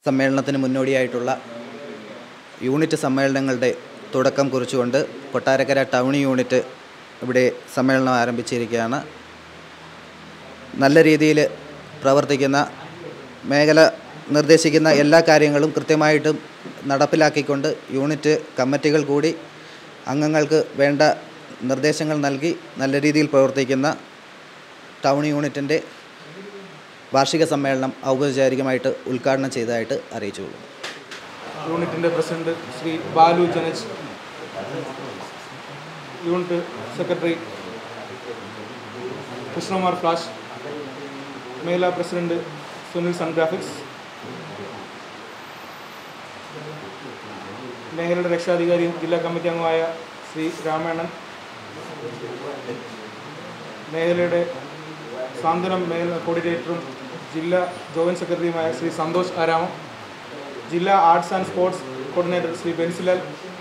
സമ്മേളനത്തിന് മുന്നോടിയായിട്ടുള്ള യൂണിറ്റ് സമ്മേളനങ്ങളുടെ തുടക്കം കുറിച്ചുകൊണ്ട് Kottarakkara town unit ഇവിടെ സമ്മേളനം ആരംഭിച്ചിരിക്കുകയാണ് നല്ല രീതിയിൽ പ്രവർത്തിക്കുന്ന മേഖല നിർദ്ദേശിക്കുന്ന എല്ലാ കാര്യങ്ങളും കൃത്യമായിട്ടും നടപ്പിലാക്കിക്കൊണ്ട് യൂണിറ്റ് കമ്മിറ്റികൾ കൂടി അംഗങ്ങൾക്ക് വേണ്ട നിർദ്ദേശങ്ങൾ നൽകി നല്ല രീതിയിൽ പ്രവർത്തിക്കുന്ന ടൗൺ യൂണിറ്റിൻ്റെ വാർഷിക സമ്മേളനം ഔപചാരികമായിട്ട് ഉദ്ഘാടനം ചെയ്തതായിട്ട് അറിയിച്ചുകൊള്ളുന്നു യൂണിറ്റിൻ്റെ പ്രസിഡന്റ് ശ്രീ ബാലു ജനജ് യൂണിറ്റ് സെക്രട്ടറി കൃഷ്ണകുമാർ ഫ്ലാഷ് മേഖലാ പ്രസിഡന്റ് സുനിൽ സൺ ഗ്രാഫിക്സ് മേഖലയുടെ രക്ഷാധികാരിയും ജില്ലാ കമ്മിറ്റി അംഗമായ ശ്രീ രാമേണൻ മേഖലയുടെ സാന്ത്വനം മേഖല കോർഡിനേറ്ററും ജില്ലാ ജോയിൻറ്റ് സെക്രട്ടറിയുമായ ശ്രീ സന്തോഷ് ആരാമം ജില്ലാ arts and sports coordinator Shri Bensilal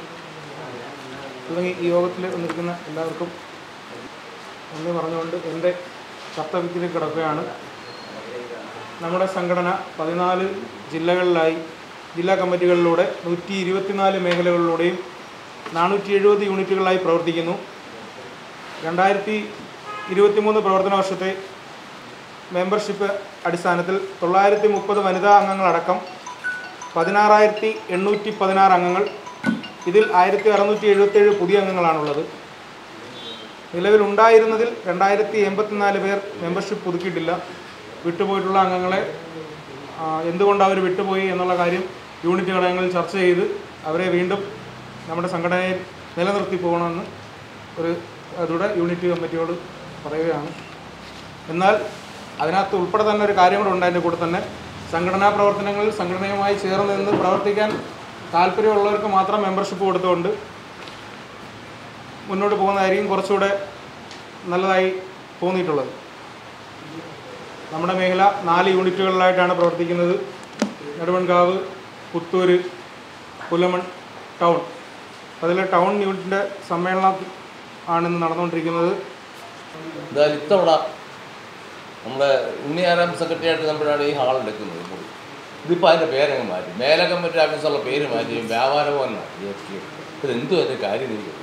തുടങ്ങി ഈ യോഗത്തിൽ വന്നിരിക്കുന്ന എല്ലാവർക്കും നന്ദി പറഞ്ഞുകൊണ്ട് എൻ്റെ കർത്തവ്യത്തിലേക്ക് കിടക്കുകയാണ് നമ്മുടെ സംഘടന പതിനാല് ജില്ലകളിലായി ജില്ലാ കമ്മിറ്റികളിലൂടെ നൂറ്റി ഇരുപത്തിനാല് മേഖലകളിലൂടെയും നാനൂറ്റി എഴുപത് യൂണിറ്റുകളായി പ്രവർത്തിക്കുന്നു രണ്ടായിരത്തി ഇരുപത്തിമൂന്ന് പ്രവർത്തന വർഷത്തെ മെമ്പർഷിപ്പ് അടിസ്ഥാനത്തിൽ തൊള്ളായിരത്തി മുപ്പത് വനിതാ അംഗങ്ങളടക്കം പതിനാറായിരത്തി എണ്ണൂറ്റി പതിനാറ് അംഗങ്ങൾ ഇതിൽ ആയിരത്തി അറുന്നൂറ്റി എഴുപത്തേഴ് പുതിയ അംഗങ്ങളാണുള്ളത് നിലവിലുണ്ടായിരുന്നതിൽ രണ്ടായിരത്തി എൺപത്തിനാല് പേർ മെമ്പർഷിപ്പ് പുതുക്കിയിട്ടില്ല വിട്ടുപോയിട്ടുള്ള അംഗങ്ങളെ ആ, എന്തുകൊണ്ട് അവർ വിട്ടുപോയി എന്നുള്ള കാര്യം യൂണിറ്റ് ഘടകങ്ങളിൽ ചർച്ച ചെയ്ത് അവരെ വീണ്ടും നമ്മുടെ സംഘടനയിൽ നിലനിർത്തി പോകണമെന്ന് ഒരു അതിലൂടെ യൂണിറ്റ് കമ്മിറ്റിയോട് പറയുകയാണ് എന്നാൽ അതിനകത്ത് ഉൾപ്പെടെ തന്നെ ഒരു കാര്യം കൂടെ ഉണ്ട് അതിൻ്റെ കൂടെ തന്നെ സംഘടനാ പ്രവർത്തനങ്ങളിൽ സംഘടനയുമായി ചേർന്ന് നിന്ന് പ്രവർത്തിക്കാൻ താല്പര്യമുള്ളവർക്ക് മാത്രം മെമ്പർഷിപ്പ് കൊടുത്തുകൊണ്ട് മുന്നോട്ട് പോകുന്നതായിരിക്കും കുറച്ചുകൂടെ നല്ലതായി തോന്നിയിട്ടുള്ളത് നമ്മുടെ മേഖല നാല് യൂണിറ്റുകളിലായിട്ടാണ് പ്രവർത്തിക്കുന്നത് നെടുമൺകാവ് പുത്തൂര് പുലമൺ ടൗൺ അതിൽ ടൗൺ യൂണിറ്റിൻ്റെ സമ്മേളനം ആണ് ഇന്ന് നടന്നുകൊണ്ടിരിക്കുന്നത് എന്തായാലും ഇത്തവണ നമ്മുടെ ഉണ്ണിയാറാം സെക്രട്ടറി ആയിട്ട് നമ്മളാണ് ഈ ഹാൾ എടുക്കുന്നത് ഇപ്പോൾ ഇതിപ്പോൾ അതിൻ്റെ പേരങ്ങ് മാറ്റി മേല കമ്മിറ്റി ഓഫീസുള്ള പേര് മാറ്റി വ്യാപാര ഭവനാണ് ഇതെന്തും അതിൻ്റെ കാര്യം എനിക്ക്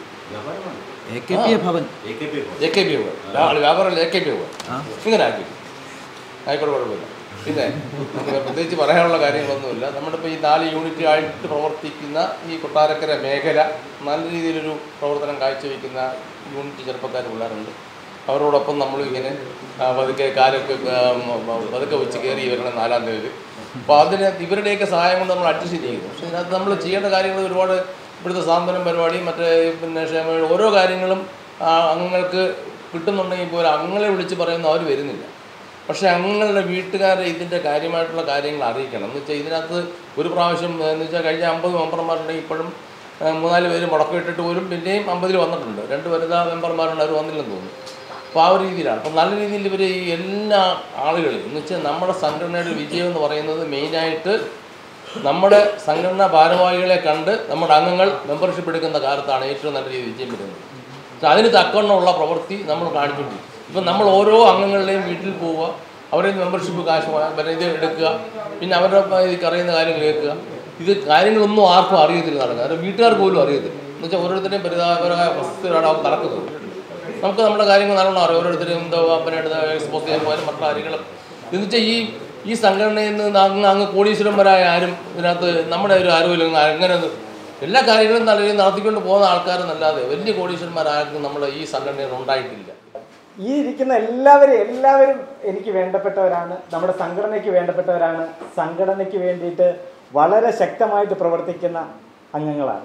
A K P A Bhavan A K P Bhavan വ്യാപാരം എ കെ പി ഭവൻ ഇങ്ങനെ ആക്കി ആയിക്കോട്ടെ കുഴപ്പമില്ല പിന്നെ നമുക്ക് പ്രത്യേകിച്ച് പറയാനുള്ള കാര്യങ്ങളൊന്നുമില്ല നമ്മുടെ ഇപ്പോൾ ഈ നാല് യൂണിറ്റ് ആയിട്ട് പ്രവർത്തിക്കുന്ന ഈ കൊട്ടാരക്കര മേഖല നല്ല രീതിയിലൊരു പ്രവർത്തനം കാഴ്ചവെക്കുന്ന യൂണിറ്റ് ചെറുപ്പക്കാർ പിള്ളേരുണ്ട് അവരോടൊപ്പം നമ്മളിങ്ങനെ ആ, പതുക്കെ കാലൊക്കെ ആ, മ- പതുക്കെ വെച്ച് കയറി വരണം നാലാം തീയതി അപ്പോൾ അതിന് ഇവരുടെയൊക്കെ സഹായം കൊണ്ട് നമ്മൾ അഡ്ജസ്റ്റ് ചെയ്യുന്നു പക്ഷേ ഇതിനകത്ത് നമ്മൾ ചെയ്യേണ്ട കാര്യങ്ങൾ ഒരുപാട് ഇവിടുത്തെ സാന്ത്വനം പരിപാടി മറ്റേ പിന്നെ ക്ഷേമ ഓരോ കാര്യങ്ങളും ആ, അംഗങ്ങൾക്ക് കിട്ടുന്നുണ്ടെങ്കിൽ പോലും അംഗങ്ങളെ വിളിച്ച് പറയുന്ന അവർ വരുന്നില്ല പക്ഷേ അംഗങ്ങളുടെ വീട്ടുകാരെ ഇതിൻ്റെ കാര്യമായിട്ടുള്ള കാര്യങ്ങൾ അറിയിക്കണം എന്ന് വെച്ചാൽ ഇതിനകത്ത് ഒരു പ്രാവശ്യം എന്ന് വെച്ചാൽ കഴിഞ്ഞ അമ്പത് മെമ്പർമാരുണ്ടെങ്കിൽ ഇപ്പോഴും ആ, മൂന്നാല് പേര് മുടക്കമിട്ടിട്ട് പോലും പിന്നെയും അമ്പതിൽ വന്നിട്ടുണ്ട് രണ്ട് വനിതാ മെമ്പർമാരുണ്ട് അവർ വന്നില്ലെന്ന് തോന്നുന്നു അപ്പോൾ ആ ഒരു രീതിയിലാണ് അപ്പം നല്ല രീതിയിൽ ഇവർ ഈ എല്ലാ ആളുകളെയും എന്ന് വെച്ചാൽ നമ്മുടെ സംഘടനയുടെ വിജയം എന്ന് പറയുന്നത് മെയിനായിട്ട് നമ്മുടെ സംഘടനാ ഭാരവാഹികളെ കണ്ട് നമ്മുടെ അംഗങ്ങൾ മെമ്പർഷിപ്പ് എടുക്കുന്ന കാലത്താണ് ഏറ്റവും നല്ല രീതിയിൽ വിജയം വരുന്നത് പക്ഷെ അതിന് തക്കവണ്ണമുള്ള പ്രവൃത്തി നമ്മൾ കാണിച്ചുകൊണ്ടിരിക്കും ഇപ്പം നമ്മൾ ഓരോ അംഗങ്ങളുടെയും വീട്ടിൽ പോവുക അവരെ മെമ്പർഷിപ്പ് കാശ് വാ- പിന്നെ ഇത് എടുക്കുക പിന്നെ അവരുടെ ഇത് അറിയുന്ന കാര്യം കേൾക്കുക ഇത് കാര്യങ്ങളൊന്നും ആർക്കും അറിയത്തില്ല നടക്കുക അത് വീട്ടുകാർക്ക് പോലും അറിയത്തില്ല എന്ന് വെച്ചാൽ ഓരോരുത്തരുടെയും പരിതാപകരമായ അവസ്ഥയിലാണ് അവർ നടക്കുന്നത് നമുക്ക് നമ്മുടെ കാര്യങ്ങൾ നല്ലോണം അറിയാം ഓരോരുത്തരും എന്തോ അപ്പനായിട്ട് എക്സ്പോസ് ചെയ്യാൻ പോയാലും മറ്റുള്ള കാര്യങ്ങളും എന്ന് വെച്ചാൽ ഈ ഈ സംഘടനയിൽ നിന്ന് അങ്ങ് അങ്ങ് കോടീശ്വരന്മാരായ ആരും ഇതിനകത്ത് നമ്മുടെ ഒരു ആരോഗ്യം അങ്ങനെ ഒന്നും- എല്ലാ കാര്യങ്ങളും നല്ല രീതിയിൽ നടത്തിക്കൊണ്ട് പോകുന്ന ആൾക്കാരെന്നല്ലാതെ വലിയ കോടീശ്വരന്മാരാർക്കും നമ്മുടെ ഈ സംഘടനയിൽ ഉണ്ടായിട്ടില്ല ഈ ഇരിക്കുന്ന എല്ലാവരും എല്ലാവരും എനിക്ക് വേണ്ടപ്പെട്ടവരാണ് നമ്മുടെ സംഘടനയ്ക്ക് വേണ്ടപ്പെട്ടവരാണ് സംഘടനയ്ക്ക് വേണ്ടിയിട്ട് വളരെ ശക്തമായിട്ട് പ്രവർത്തിക്കുന്ന അംഗങ്ങളാണ്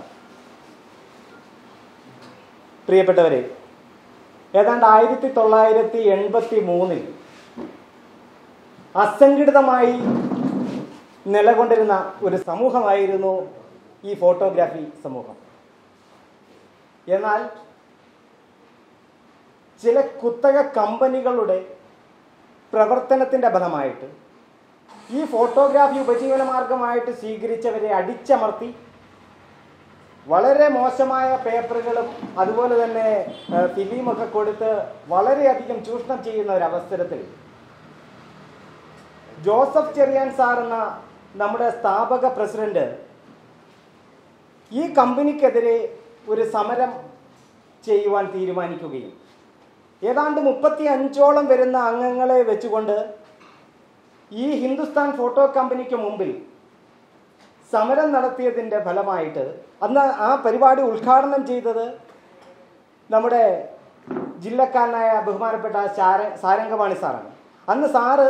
പ്രിയപ്പെട്ടവരെ ഏതാണ്ട് ആയിരത്തി തൊള്ളായിരത്തി എൺപത്തി മൂന്നിൽ അസംഘടിതമായി നിലകൊണ്ടിരുന്ന ഒരു സമൂഹമായിരുന്നു ഈ ഫോട്ടോഗ്രാഫി സമൂഹം എന്നാൽ ചില കുത്തക കമ്പനികളുടെ പ്രവർത്തനത്തിൻ്റെ ഫലമായിട്ട് ഈ ഫോട്ടോഗ്രാഫി ഉപജീവന മാർഗമായിട്ട് സ്വീകരിച്ചവരെ അടിച്ചമർത്തി വളരെ മോശമായ പേപ്പറുകളും അതുപോലെ തന്നെ ആ, ഫിലിമൊക്കെ കൊടുത്ത് വളരെയധികം ചൂഷണം ചെയ്യുന്ന ഒരു അവസരത്തിൽ ജോസഫ് ചെറിയാൻ സാർ എന്ന നമ്മുടെ സ്ഥാപക പ്രസിഡന്റ് ഈ കമ്പനിക്കെതിരെ ഒരു സമരം ചെയ്യുവാൻ തീരുമാനിക്കുകയും ഏതാണ്ട് മുപ്പത്തി അഞ്ചോളം വരുന്ന അംഗങ്ങളെ വെച്ചുകൊണ്ട് ഈ ഹിന്ദുസ്ഥാൻ ഫോട്ടോ കമ്പനിക്ക് മുമ്പിൽ സമരം നടത്തിയതിൻ്റെ ഫലമായിട്ട് അന്ന് ആ പരിപാടി ഉദ്ഘാടനം ചെയ്തത് നമ്മുടെ ജില്ലക്കാരനായ ബഹുമാനപ്പെട്ട സാര സാരംഗവാണി സാറാണ് അന്ന് സാറ്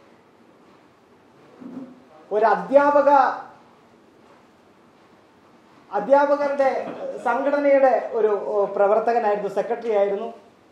ഒരു അധ്യാപക അധ്യാപകരുടെ സംഘടനയുടെ ഒരു ഓ, പ്രവർത്തകനായിരുന്നു സെക്രട്ടറി ആയിരുന്നു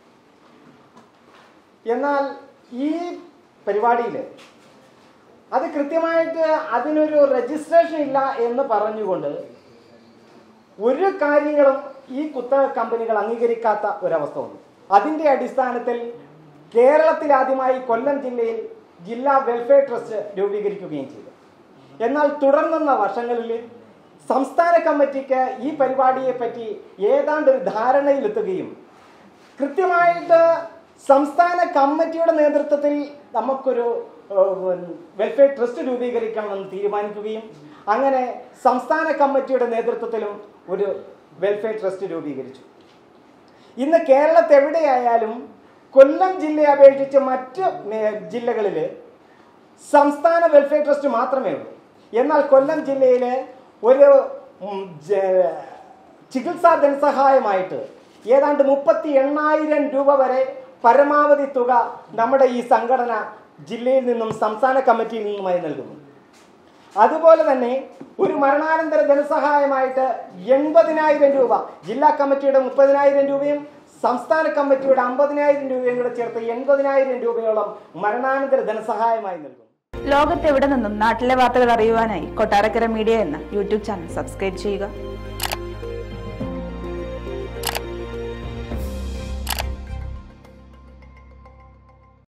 എന്നാൽ ഈ പരിപാടിയിൽ അത് കൃത്യമായിട്ട് അതിനൊരു രജിസ്ട്രേഷൻ ഇല്ല എന്ന് പറഞ്ഞുകൊണ്ട് ഒരു കാര്യങ്ങളും ഈ കുത്തക കമ്പനികൾ അംഗീകരിക്കാത്ത ഒരവസ്ഥ വന്നു അതിന്റെ അടിസ്ഥാനത്തിൽ കേരളത്തിൽ ആദ്യമായി കൊല്ലം ജില്ലയിൽ ജില്ലാ വെൽഫെയർ ട്രസ്റ്റ് രൂപീകരിക്കുകയും ചെയ്തു എന്നാൽ തുടർന്നുന്ന വർഷങ്ങളിൽ സംസ്ഥാന കമ്മിറ്റിക്ക് ഈ പരിപാടിയെ പറ്റി ഏതാണ്ട് ഒരു ധാരണയിലെത്തുകയും കൃത്യമായിട്ട് സംസ്ഥാന കമ്മിറ്റിയുടെ നേതൃത്വത്തിൽ നമുക്കൊരു ഏഹ്, വെൽഫെയർ ട്രസ്റ്റ് രൂപീകരിക്കണമെന്ന് തീരുമാനിക്കുകയും അങ്ങനെ സംസ്ഥാന കമ്മിറ്റിയുടെ നേതൃത്വത്തിലും ഒരു വെൽഫെയർ ട്രസ്റ്റ് രൂപീകരിച്ചു ഇന്ന് കേരളത്തിൽ എവിടെയായാലും കൊല്ലം ജില്ലയെ അപേക്ഷിച്ച് മറ്റ് ജില്ലകളിൽ സംസ്ഥാന വെൽഫെയർ ട്രസ്റ്റ് മാത്രമേ ഉള്ളൂ എന്നാൽ കൊല്ലം ജില്ലയിൽ ഒരു ഉം, ജ- ചികിത്സാ ധനസഹായമായിട്ട് ഏതാണ്ട് മുപ്പത്തി എണ്ണായിരം രൂപ വരെ പരമാവധി തുക നമ്മുടെ ഈ സംഘടന ജില്ലയിൽ നിന്നും സംസ്ഥാന കമ്മിറ്റിയിൽ നിന്നുമായി നൽകുന്നു അതുപോലെ തന്നെ ഒരു മരണാനന്തര ധനസഹായമായിട്ട് എൺപതിനായിരം രൂപ ജില്ലാ കമ്മിറ്റിയുടെ മുപ്പതിനായിരം രൂപയും സംസ്ഥാന കമ്മിറ്റിയുടെ അമ്പതിനായിരം രൂപയും കൂടെ ചേർത്ത് എൺപതിനായിരം രൂപയോളം മരണാനന്തര ധനസഹായമായി നൽകുന്നു ലോകത്തെവിടെ നിന്നും നാട്ടിലെ വാർത്തകൾ അറിയുവാനായി കൊട്ടാരക്കര മീഡിയ എന്ന യൂട്യൂബ് ചാനൽ സബ്സ്ക്രൈബ് ചെയ്യുക